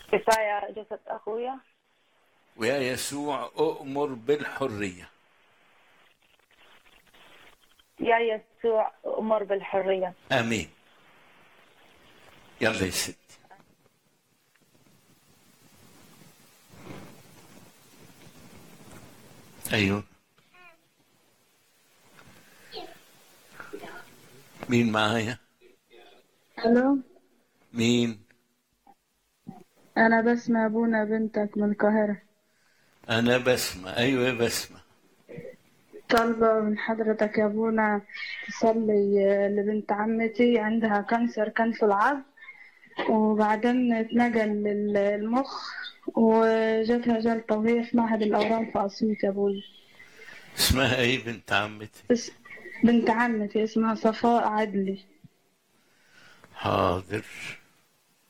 كفاية جسد أخويا ويا يسوع أؤمر بالحرية يا يسوع أمر بالحرية آمين يلا يا ستي أيوه مين معايا الو مين انا بسمة ابونا بنتك من القاهرة أنا بسمة أيوه يا بسمة طالبة من حضرتك يا ابونا تصلي آه، لبنت عمتي عندها كانسر كان في العظم وبعدين اتنقل للمخ وجاتها جلطة وهي في معهد الأورام في أسيوط يا ابونا اسمها إيه بنت عمتي بس بنت عمتي اسمها صفاء عدلي حاضر